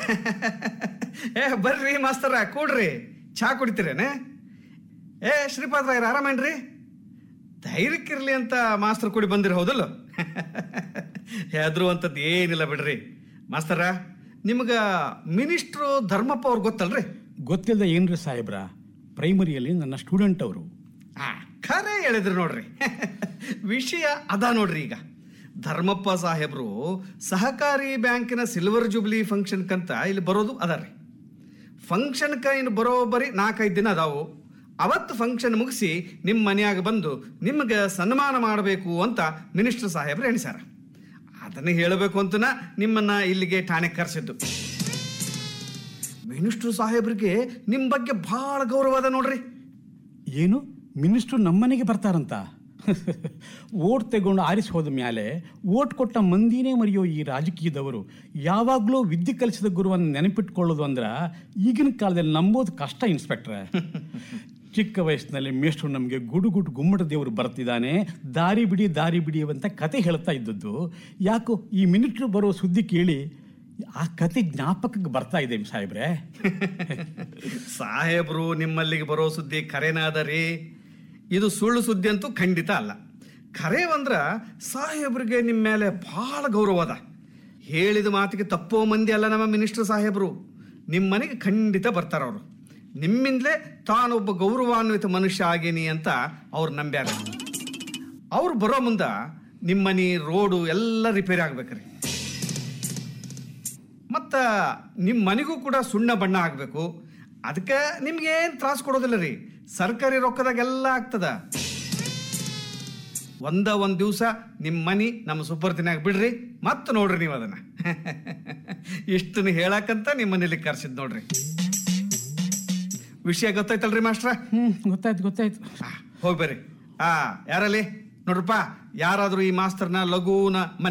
ಏ ಬರ್ರಿ ಮಾಸ್ತರ ಕೂಡ್ರಿ ಚಾ ಕುಡಿತೀರೇನೆ ಏ ಶ್ರೀಪಾದ ರಾಯರ್ ಆರಾಮೇನ್ರಿ ಧೈರ್ಯಕ್ಕಿರ್ಲಿ ಅಂತ ಮಾಸ್ತರ್ ಕೂಡಿ ಬಂದಿರ ಹೌದಲ್ಲ ಹೆದ್ರು ಅಂತದ್ದು ಏನಿಲ್ಲ ಬಿಡ್ರಿ ಮಾಸ್ತರ ನಿಮ್ಗ ಮಿನಿಸ್ಟ್ರು ಧರ್ಮಪ್ಪ ಅವ್ರು ಗೊತ್ತಲ್ರಿ ಗೊತ್ತಿಲ್ಲದ ಏನ್ರಿ ಸಾಹೇಬ್ರ ಪ್ರೈಮರಿಯಲ್ಲಿ ನನ್ನ ಸ್ಟೂಡೆಂಟ್ ಅವರು ಆ, ಖರೆ ಹೇಳಿದ್ರು ನೋಡ್ರಿ ವಿಷಯ ಅದ ನೋಡ್ರಿ ಈಗ ಧರ್ಮಪ್ಪ ಸಾಹೇಬ್ರು ಸಹಕಾರಿ ಬ್ಯಾಂಕಿನ ಸಿಲ್ವರ್ ಜೂಬ್ಲಿ ಫಂಕ್ಷನ್ಕಂತ ಇಲ್ಲಿ ಬರೋದು ಅದಾರ್ರಿ ಫಂಕ್ಷನ್ಕ ಇನ್ನು ಬರೋಬ್ಬರಿ ನಾಲ್ಕೈದು ದಿನ ಅದಾವು ಅವತ್ತು ಫಂಕ್ಷನ್ ಮುಗಿಸಿ ನಿಮ್ಮ ಮನೆಯಾಗ ಬಂದು ನಿಮ್ಗೆ ಸನ್ಮಾನ ಮಾಡಬೇಕು ಅಂತ ಮಿನಿಸ್ಟರ್ ಸಾಹೇಬ್ರು ಎಣಿಸ್ಯಾರ ಅದನ್ನ ಹೇಳಬೇಕು ಅಂತನ ನಿಮ್ಮನ್ನ ಇಲ್ಲಿಗೆ ಠಾಣೆ ಕರೆಸಿದ್ದು ಮಿನಿಸ್ಟರ್ ಸಾಹೇಬ್ರಿಗೆ ನಿಮ್ಮ ಬಗ್ಗೆ ಬಹಳ ಗೌರವ ಅದ ನೋಡ್ರಿ ಏನು ಮಿನಿಸ್ಟ್ರು ನಮ್ಮನೆಗೆ ಬರ್ತಾರಂತ ಓಟ್ ತೆಗೊಂಡು ಆರಿಸಿ ಹೋದ ಮ್ಯಾಲೆ ಓಟ್ ಕೊಟ್ಟ ಮಂದಿನೇ ಮರೆಯೋ ಈ ರಾಜಕೀಯದವರು ಯಾವಾಗಲೂ ವಿದ್ಯೆ ಕಲಿಸಿದ ಗುರುವನ್ನು ನೆನಪಿಟ್ಕೊಳ್ಳೋದು ಅಂದ್ರೆ ಈಗಿನ ಕಾಲದಲ್ಲಿ ನಂಬೋದು ಕಷ್ಟ ಇನ್ಸ್ಪೆಕ್ಟ್ರೆ ಚಿಕ್ಕ ವಯಸ್ಸಿನಲ್ಲಿ ಮೇಷ್ಟ್ರು ನಮಗೆ ಗುಡು ಗುಡು ಗುಮ್ಮಟ ದೇವರು ಬರ್ತಿದ್ದಾನೆ ದಾರಿ ಬಿಡಿ ದಾರಿ ಬಿಡಿ ಅಂತ ಕತೆ ಹೇಳ್ತಾ ಇದ್ದದ್ದು ಯಾಕೋ ಈ ಮಿನಿಟ್ರು ಬರೋ ಸುದ್ದಿ ಕೇಳಿ ಆ ಕತೆ ಜ್ಞಾಪಕಕ್ಕೆ ಬರ್ತಾ ಇದೆ ಸಾಹೇಬ್ರೆ ಸಾಹೇಬ್ರು ನಿಮ್ಮಲ್ಲಿಗೆ ಬರೋ ಸುದ್ದಿ ಖರೇನಾದ ರೀ ಇದು ಸುಳ್ಳು ಸುದ್ದಿ ಅಂತೂ ಖಂಡಿತ ಅಲ್ಲ ಖರೆ ಅಂದ್ರ ಸಾಹೇಬ್ರಿಗೆ ನಿಮ್ಮ ಮೇಲೆ ಬಹಳ ಗೌರವ ಅದ ಹೇಳಿದ ಮಾತಿಗೆ ತಪ್ಪೋ ಮಂದಿ ಅಲ್ಲ ನಮ್ಮ ಮಿನಿಸ್ಟರ್ ಸಾಹೇಬ್ರು ನಿಮ್ಮ ಮನೆಗೆ ಖಂಡಿತ ಬರ್ತಾರ ಅವರು ನಿಮ್ಮಿಂದಲೇ ತಾನೊಬ್ಬ ಗೌರವಾನ್ವಿತ ಮನುಷ್ಯ ಆಗೇನಿ ಅಂತ ಅವ್ರು ನಂಬ್ಯಾರ ಅವ್ರು ಬರೋ ಮುಂದ ನಿಮ್ಮ ಮನೆ ರೋಡು ಎಲ್ಲ ರಿಪೇರಿ ಆಗ್ಬೇಕ್ರಿ ಮತ್ತ ನಿಮ್ಮ ಮನೆಗೂ ಕೂಡ ಸುಣ್ಣ ಬಣ್ಣ ಆಗಬೇಕು ಅದಕ್ಕೆ ನಿಮ್ಗೆ ಏನು ತ್ರಾಸ ಕೊಡೋದಿಲ್ಲ ರೀ ಸರ್ಕಾರಿ ರೊಕ್ಕದಾಗೆಲ್ಲ ಆಗ್ತದ ಒಂದ ಒಂದು ದಿವಸ ನಿಮ್ಮ ಮನಿ ನಮ್ಮ ಸುಪರ್ತಿನಾಗ ಬಿಡ್ರಿ ಮತ್ತೆ ನೋಡ್ರಿ ನೀವು ಅದನ್ನ ಇಷ್ಟನ್ನ ಹೇಳಕ್ಕಂತ ನಿಮ್ಮ ಮನೇಲಿ ಕರ್ಸಿದ್ ನೋಡ್ರಿ ವಿಷಯ ಗೊತ್ತಾಯ್ತಲ್ರಿ ಮಾಸ್ಟ್ರ ಹ್ಞೂ ಗೊತ್ತಾಯ್ತು ಗೊತ್ತಾಯ್ತು ಹೋಗಿ ಬರ್ರಿ ಆ ಯಾರಲ್ಲಿ ನೋಡ್ರಪ್ಪ ಯಾರಾದ್ರೂ ಈ ಮಾಸ್ತರ್ನ ಲಘುನ ಮನೆ